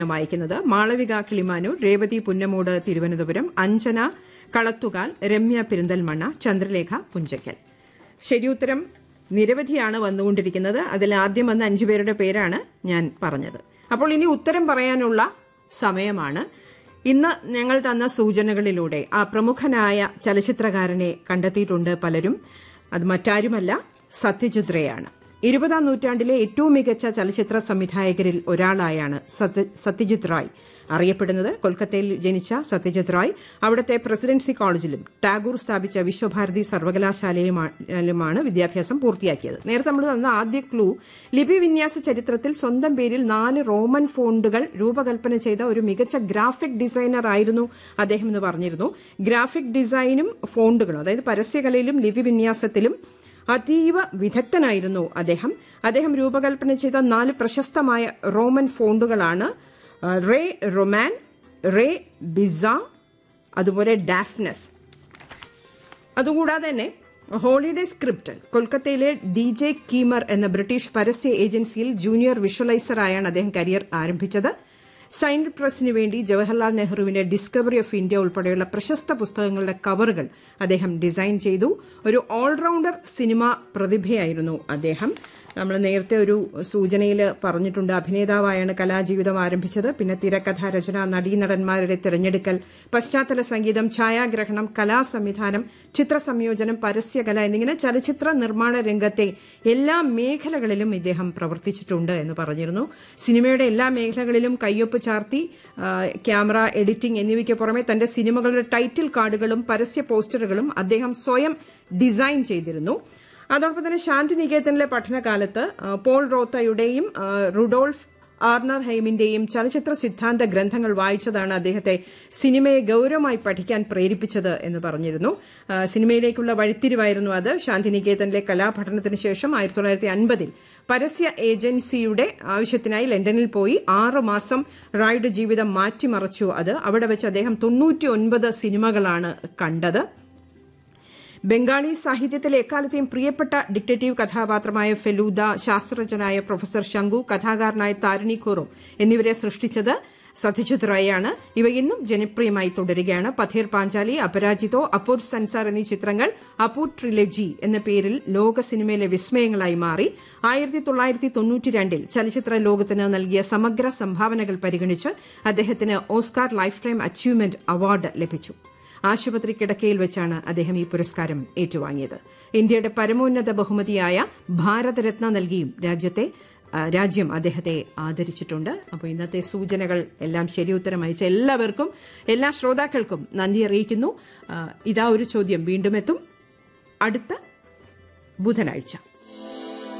വായിക്കുന്നത് മാളവിക കിളിമാനൂർ രേവതി പുന്നമൂട് തിരുവനന്തപുരം അഞ്ജന കളത്തുകാൽ രമ്യ പെരിന്തൽമണ്ണ ചന്ദ്രലേഖ പുഞ്ചയ്ക്കൽ ശരിയുത്തരം നിരവധിയാണ് വന്നുകൊണ്ടിരിക്കുന്നത് അതിൽ ആദ്യം വന്ന അഞ്ചു പേരുടെ പേരാണ് ഞാൻ പറഞ്ഞത് അപ്പോൾ ഇനി ഉത്തരം പറയാനുള്ള സമയമാണ് ഇന്ന് ഞങ്ങൾ തന്ന സൂചനകളിലൂടെ ആ പ്രമുഖനായ ചലച്ചിത്രകാരനെ കണ്ടെത്തിയിട്ടുണ്ട് പലരും അത് മറ്റാരുമല്ല സത്യജിത് റേയാണ് ഇരുപതാം നൂറ്റാണ്ടിലെ ഏറ്റവും മികച്ച ചലച്ചിത്ര സംവിധായകരിൽ ഒരാളായാണ് സത്യജിത് റായ് അറിയപ്പെടുന്നത് കൊൽക്കത്തയിൽ ജനിച്ച സത്യജിത് റായ് അവിടുത്തെ പ്രസിഡൻസി കോളേജിലും ടാഗോർ സ്ഥാപിച്ച വിശ്വഭാരതി സർവകലാശാലയിലുമാണ് വിദ്യാഭ്യാസം പൂർത്തിയാക്കിയത് നേരത്തെ നമ്മൾ തന്ന ആദ്യ ക്ലൂ ലിപി വിന്യാസ ചരിത്രത്തിൽ സ്വന്തം പേരിൽ നാല് റോമൻ ഫോണ്ടുകൾ രൂപകൽപ്പന ചെയ്ത ഒരു മികച്ച ഗ്രാഫിക് ഡിസൈനർ ആയിരുന്നു അദ്ദേഹം എന്ന് പറഞ്ഞിരുന്നു ഗ്രാഫിക് ഡിസൈനും ഫോണ്ടുകളും അതായത് പരസ്യകലയിലും ലിപി വിന്യാസത്തിലും അതീവ വിദഗ്ധനായിരുന്നു അദ്ദേഹം അദ്ദേഹം രൂപകൽപ്പന ചെയ്ത നാല് പ്രശസ്തമായ റോമൻ ഫോണ്ടുകളാണ് റേ റൊമാൻ റേ ബിസ അതുപോലെ ഡാഫ്നസ് അതുകൂടാതെ തന്നെ ഹോളിഡേ സ്ക്രിപ്റ്റ് കൊൽക്കത്തയിലെ ഡി ജെ കീമർ എന്ന ബ്രിട്ടീഷ് പരസ്യ ഏജൻസിയിൽ ജൂനിയർ വിഷ്വലൈസറായാണ് അദ്ദേഹം കരിയർ ആരംഭിച്ചത് സൈൻഡ് പ്രസിന് വേണ്ടി ജവഹർലാൽ നെഹ്റുവിന്റെ ഡിസ്കവറി ഓഫ് ഇന്ത്യ ഉൾപ്പെടെയുള്ള പ്രശസ്ത പുസ്തകങ്ങളുടെ കവറുകൾ അദ്ദേഹം ഡിസൈൻ ചെയ്തു ഒരു ഓൾറൗണ്ടർ സിനിമ പ്രതിഭയായിരുന്നു അദ്ദേഹം നമ്മൾ നേരത്തെ ഒരു സൂചനയിൽ പറഞ്ഞിട്ടുണ്ട് അഭിനേതാവായാണ് കലാജീവിതം ആരംഭിച്ചത് പിന്നെ തിരക്കഥ രചന നടീനടന്മാരുടെ തിരഞ്ഞെടുക്കൽ പശ്ചാത്തല സംഗീതം ഛായാഗ്രഹണം കലാസംവിധാനം ചിത്രസംയോജനം പരസ്യകല എന്നിങ്ങനെ ചലച്ചിത്ര നിർമ്മാണ രംഗത്തെ എല്ലാ മേഖലകളിലും ഇദ്ദേഹം പ്രവർത്തിച്ചിട്ടുണ്ട് എന്ന് പറഞ്ഞിരുന്നു സിനിമയുടെ എല്ലാ മേഖലകളിലും കയ്യൊപ്പ് ചാർത്തി ക്യാമറ എഡിറ്റിംഗ് എന്നിവയ്ക്ക് പുറമെ തന്റെ സിനിമകളുടെ ടൈറ്റിൽ കാർഡുകളും പരസ്യ പോസ്റ്ററുകളും അദ്ദേഹം സ്വയം ഡിസൈൻ ചെയ്തിരുന്നു അതോടൊപ്പം തന്നെ ശാന്തിനികേതനിലെ പഠനകാലത്ത് പോൾ റോത്തയുടെയും റുഡോൾഫ് ആർണർ ഹൈമിന്റെയും ചലച്ചിത്ര സിദ്ധാന്ത ഗ്രന്ഥങ്ങൾ വായിച്ചതാണ് അദ്ദേഹത്തെ സിനിമയെ ഗൌരവമായി പഠിക്കാൻ പ്രേരിപ്പിച്ചത് എന്ന് പറഞ്ഞിരുന്നു സിനിമയിലേക്കുള്ള വഴിത്തിരിവായിരുന്നു അത് ശാന്തിനികേതനിലെ കലാപഠനത്തിന് ശേഷം ആയിരത്തി തൊള്ളായിരത്തി അൻപതിൽ പരസ്യ ഏജൻസിയുടെ ആവശ്യത്തിനായി ലണ്ടനിൽ പോയി ആറ് മാസം റായുടെ ജീവിതം മാറ്റിമറിച്ചു അത് അവിടെ വെച്ച് അദ്ദേഹം തൊണ്ണൂറ്റി സിനിമകളാണ് കണ്ടത് ബംഗാളി സാഹിത്യത്തിലെ എക്കാലത്തെയും പ്രിയപ്പെട്ട ഡിക്റ്റേറ്റീവ് കഥാപാത്രമായ ഫെലൂദ ശാസ്ത്രജ്ഞനായ പ്രൊഫസർ ശങ്കു കഥാകാരനായ താരിണി ഖുറും എന്നിവരെ സൃഷ്ടിച്ചത് സത്യജിത് റായാണ് ഇവ ഇന്നും ജനപ്രിയമായി തുടരുകയാണ് പഥീർ പാഞ്ചാലി അപരാജിതോ അപൂർ സൻസാർ എന്നീ ചിത്രങ്ങൾ അപൂർ ട്രിലജി എന്ന പേരിൽ ലോക സിനിമയിലെ വിസ്മയങ്ങളായി മാറി ആയിരത്തി തൊള്ളായിരത്തി തൊണ്ണൂറ്റിരണ്ടിൽ ചലച്ചിത്ര ലോകത്തിന് നൽകിയ സമഗ്ര സംഭാവനകൾ പരിഗണിച്ച് അദ്ദേഹത്തിന് Oscar lifetime achievement award ലഭിച്ചു ആശുപത്രി കിടക്കയിൽ വെച്ചാണ് അദ്ദേഹം ഈ പുരസ്കാരം ഏറ്റുവാങ്ങിയത് ഇന്ത്യയുടെ പരമോന്നത ബഹുമതിയായ ഭാരതരത്ന നൽകിയും രാജ്യത്തെ രാജ്യം അദ്ദേഹത്തെ ആദരിച്ചിട്ടുണ്ട് അപ്പോൾ ഇന്നത്തെ സൂചനകൾ എല്ലാം ശരിയുത്തരം അയച്ച എല്ലാവർക്കും എല്ലാ ശ്രോതാക്കൾക്കും നന്ദി അറിയിക്കുന്നു ഇതാ ഒരു ചോദ്യം വീണ്ടും എത്തും അടുത്ത ബുധനാഴ്ച